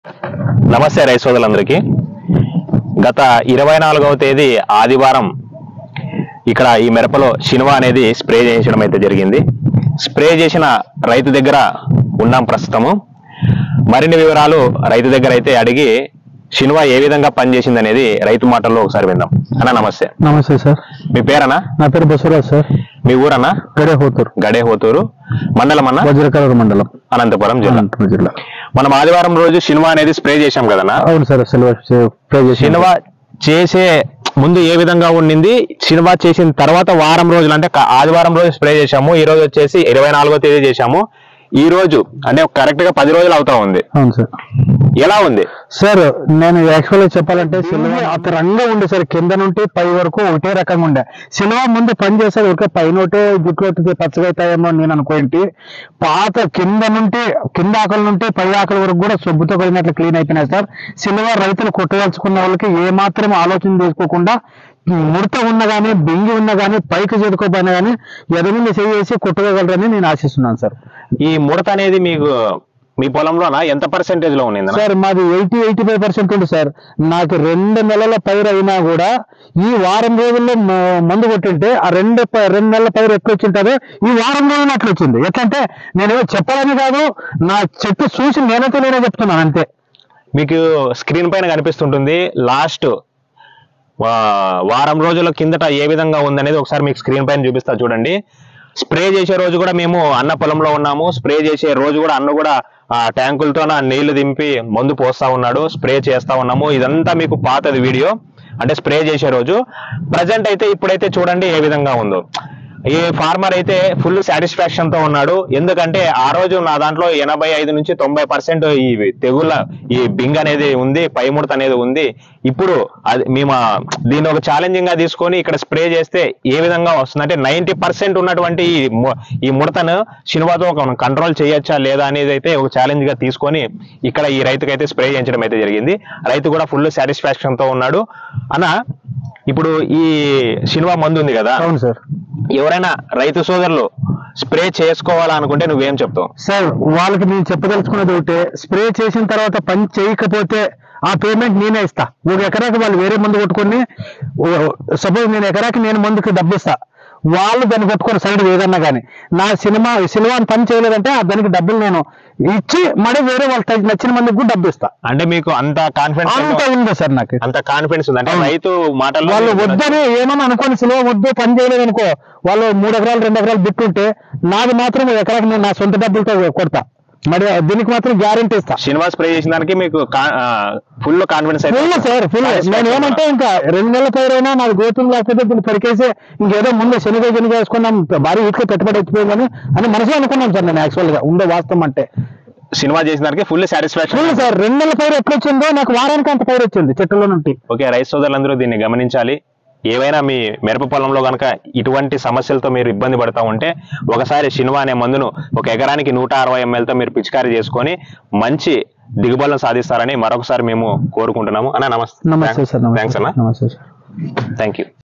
నమస్తే రైతు సోదరులందరికీ గత ఇరవై నాలుగవ తేదీ ఆదివారం ఇక్కడ ఈ మిరపలో శినువ అనేది స్ప్రే చేయించడం అయితే జరిగింది స్ప్రే చేసిన రైతు దగ్గర ఉన్నాం ప్రస్తుతము మరిన్ని వివరాలు రైతు దగ్గర అయితే అడిగి శినువ ఏ విధంగా పనిచేసింది అనేది రైతు మాటల్లో ఒకసారి విందాం అన్న నమస్తే నమస్తే సార్ మీ పేరన్నా నా పేరు బసవరాజ్ సార్ మీ ఊరన్నా గడే హోతూరు గడే హోతూరు మండలం అన్న వజ్రకలూరు మండలం అనంతపురం జిల్లా అనంతపురం జిల్లా మనం ఆదివారం రోజు శినువ అనేది స్ప్రే చేశాం కదన్నా అవును సార్ సిల్వర్ స్ప్రే చేసి సినిమా చేసే ముందు ఏ విధంగా ఉండింది సినిమా చేసిన తర్వాత వారం రోజులు అంటే క- ఆదివారం రోజు స్ప్రే చేశాము ఈ రోజు వచ్చేసి ఇరవై నాలుగో తేదీ చేశాము ఈ రోజు అంటే కరెక్ట్ గా పది రోజులు అవుతా ఉంది అవును సార్ ఎలా ఉంది సార్ నేను యాక్చువల్గా చెప్పాలంటే సినిమా అతరంగా ఉండే సార్ కింద నుండి పై వరకు ఒకటే రకంగా ఉండే సినిమా ముందు పని చేసేది ఒక పైన ఒకటే జుట్లు వస్తుంది పచ్చగా అవుతాయేమో అని నేను అనుకోండి పాత కింద నుండి కింద ఆకలి నుండి పై ఆకలి వరకు కూడా సొబ్బుతో కలిగినట్లు క్లీన్ అయిపోయినాయి సార్ సినిమా రైతులు కొట్టదలుచుకున్న వాళ్ళకి ఏ మాత్రం ఆలోచన చేసుకోకుండా ముడత ఉన్న కానీ బెంగి ఉన్న కానీ పైకి చేరుకోపోయినా కానీ ఎదురుండి చేసి కొట్టుకోగలరని నేను ఆశిస్తున్నాను సార్ ఈ ముడత అనేది మీకు మీ పొలంలోనా ఎంత పర్సెంటేజ్ లో ఉంది సార్ మాది ఎయిటీ ఎయిటీ ఫైవ్ పర్సెంట్ ఉంది సార్ నాకు రెండు నెలల పైరు అయినా కూడా ఈ వారం రోజుల్లో మ- మందు కొట్టింటే ఆ రెండు ప- రెండు నెలల పైరు ఎట్లా వచ్చింటుందో ఈ వారం రోజులు అట్లా వచ్చింది ఎట్లంటే నేను చెప్పాలని కాదు నా చెట్టు చూసి నేనైతే నేనే చెప్తున్నాను అంతే మీకు స్క్రీన్ పైన కనిపిస్తుంటుంది లాస్ట్ వారం రోజుల కిందట ఏ విధంగా ఉందనేది ఒకసారి మీకు స్క్రీన్ పైన చూపిస్తా చూడండి స్ప్రే చేసే రోజు కూడా మేము అన్న పొలంలో ఉన్నాము స్ప్రే చేసే రోజు కూడా అన్న కూడా ఆ ట్యాంకులతో నీళ్లు దింపి మందు పోస్తా ఉన్నాడు స్ప్రే చేస్తా ఉన్నాము ఇదంతా మీకు పాతది వీడియో అంటే స్ప్రే చేసే రోజు ప్రజెంట్ అయితే ఇప్పుడైతే చూడండి ఏ విధంగా ఉందో ఈ ఫార్మర్ అయితే ఫుల్ సాటిస్ఫాక్షన్ తో ఉన్నాడు ఎందుకంటే ఆ రోజు నా దాంట్లో ఎనభై ఐదు నుంచి తొంభై పర్సెంట్ ఈ తెగుళ్ళ ఈ బింగ్ అనేది ఉంది పైముడత అనేది ఉంది ఇప్పుడు అది మేము ఆ దీన్ని ఒక ఛాలెంజింగ్ గా తీసుకొని ఇక్కడ స్ప్రే చేస్తే ఏ విధంగా వస్తుంది అంటే నైన్టీ పర్సెంట్ ఉన్నటువంటి ఈ ము- ఈ ముడతను శినువాతో మనం కంట్రోల్ చేయొచ్చా లేదా అనేది అయితే ఒక ఛాలెంజ్ గా తీసుకొని ఇక్కడ ఈ రైతుకైతే స్ప్రే చేయించడం అయితే జరిగింది రైతు కూడా ఫుల్ సాటిస్ఫాక్షన్ తో ఉన్నాడు అన్న ఇప్పుడు ఈ శినువా మందు ఉంది కదా అవును సార్ ఎవరైనా రైతు సోదరులు స్ప్రే చేసుకోవాలనుకుంటే నువ్వేం చెప్తావు సార్ వాళ్ళకి నేను చెప్పదలుచుకున్నది ఒకటే స్ప్రే చేసిన తర్వాత పని చేయకపోతే ఆ పేమెంట్ నేనే ఇస్తా ఒక ఎకరాకి వాళ్ళు వేరే మందు కొట్టుకొని సపోజ్ నేను ఎకరాకి నేను మందుకి డబ్బు ఇస్తా వాళ్ళు దాన్ని కొట్టుకొని సైడ్ ఏదన్నా కానీ నా సినిమా సినిమాని పని చేయలేదంటే ఆ దానికి డబ్బులు నేను ఇచ్చి మళ్ళీ వేరే వాళ్ళకి తగ్గ- నచ్చిన మందికి కూడా డబ్బు ఇస్తా అంటే మీకు అంత అంత కాన్ఫిడెన్స్ ఉంది సార్ నాకు అంత కాన్ఫిడెన్స్ ఉంది అంటే అవును. రైతు మాటల్లో వాళ్ళు మీకు వద్దని ఏమన్నా అనుకోని సినిమా వద్దు పని చేయలేదు అనుకో వాళ్ళు మూడు ఎకరాలు రెండు ఎకరాలు బిట్టుంటే నాది మాత్రం ఎకరాకి నేను నా సొంత డబ్బులతో కొడతా మరి దీనికి మాత్రం గ్యారెంటీ ఇస్తా సినిమా స్ప్రే చేసిన దానికి మీకు ఫుల్ కాన్ఫిడెన్స్ అయితే ఫుల్ సార్ ఫుల్ Satisfaction నేను ఏమంటే ఇంకా రెండు నెలల పైరైనా నాకు గోతులు లేకపోతే దీన్ని పరికేసి ఇంకేదో ముందు శనిగా శనిగా వేసుకున్నాం భారీ వీటిలో పెట్టుబడి వచ్చిపోయిందని అని మనసులో అనుకున్నాం సార్ నేను యాక్చువల్ గా ఉండే వాస్తవం అంటే సినిమా చేసిన దానికి ఫుల్ సాటిస్ఫాక్షన్ ఫుల్ సార్ రెండు నెలల పైరు ఎట్లా వచ్చిందో నాకు వారానికి అంత పైరు వచ్చింది చెట్టులో నుండి ఓకే రైతు సోదరులందరూ దీన్ని గమనించాలి ఏవైనా మీ మిరప పొలంలో కనుక ఇటువంటి సమస్యలతో మీరు ఇబ్బంది పడతా ఉంటే ఒకసారి శినువా అనే మందును ఒక ఎకరానికి నూట అరవై ఎంఎల్తో మీరు పిచికారీ చేసుకొని మంచి దిగుబడులను సాధిస్తారని మరొకసారి మేము కోరుకుంటున్నాము అన్న నమస్తే నమస్తే సార్ థ్యాంక్స్ నమస్తే అన్న నమస్తే సార్ థ్యాంక్ యూ